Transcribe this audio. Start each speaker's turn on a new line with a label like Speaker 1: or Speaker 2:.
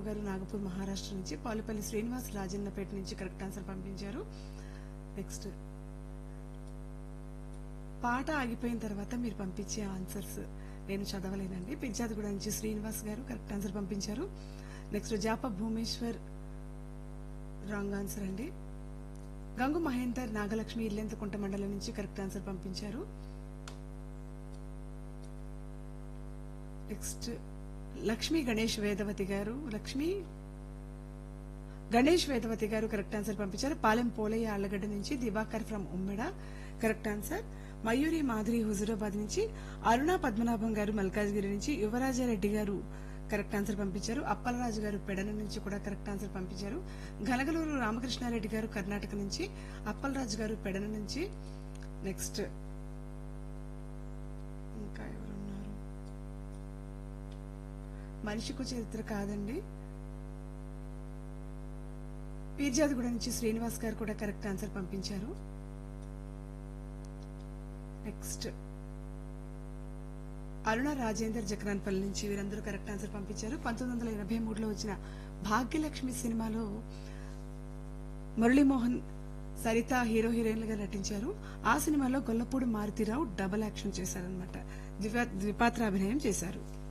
Speaker 1: రామారావు గారు నాగపూర్ మహారాష్ట్ర నుంచి పాలుపల్లి శ్రీనివాస్ రాజన్నపేట నుంచి కరెక్ట్ ఆన్సర్ పంపించారు నెక్స్ట్ పాట ఆగిపోయిన తర్వాత మీరు పంపించే ఆన్సర్స్ నేను చదవలేనండి పిజ్జాదిగూడ నుంచి శ్రీనివాస్ గారు కరెక్ట్ ఆన్సర్ పంపించారు నెక్స్ట్ జాప భూమేశ్వర్ రాంగ్ ఆన్సర్ అండి గంగు మహేందర్ నాగలక్ష్మి ఇల్లెంతకుంట మండలం నుంచి కరెక్ట్ ఆన్సర్ పంపించారు నెక్స్ట్ లక్ష్మీ గణేష్ వేదవతి గారు లక్ష్మి గణేష్ వేదవతి గారు కరెక్ట్ ఆన్సర్ పంపించారు పాలెం పోలయ్య ఆళ్లగడ్డ నుంచి Diwakar from Ummeda correct answer Mayuri Madhuri Huzurabad నుంచి అరుణ పద్మనాభం గారు మల్కాజ్గిరి నుంచి యువరాజారెడ్డి గారు కరెక్ట్ ఆన్సర్ పంపించారు అప్పలరాజు గారు పెడన నుంచి కూడా కరెక్ట్ ఆన్సర్ పంపించారు గలగలూరు రామకృష్ణారెడ్డి గారు కర్ణాటక నుంచి అప్పలరాజు గారు పెడన నుంచి నెక్స్ట్ ఇంకా ఎవరున్నారు మనిషికు చరిత్ర కాదండి పీర్జాదిగూడ నుంచి శ్రీనివాస్ గారు కూడా కరెక్ట్ ఆన్సర్ పంపించారు నెక్స్ట్ అరుణ రాజేందర్ జక్రాన్పల్లి నుంచి వీరందరూ కరెక్ట్ ఆన్సర్ పంపించారు పంతొమ్మిది వందల ఎనభై మూడులో వచ్చిన భాగ్యలక్ష్మి సినిమాలో మురళీమోహన్ సరిత హీరో హీరోయిన్లుగా నటించారు ఆ సినిమాలో గొల్లపూడి మారుతిరావు డబల్ యాక్షన్ చేశారనమాట ద్విపాత్ర అభినయం చేశారు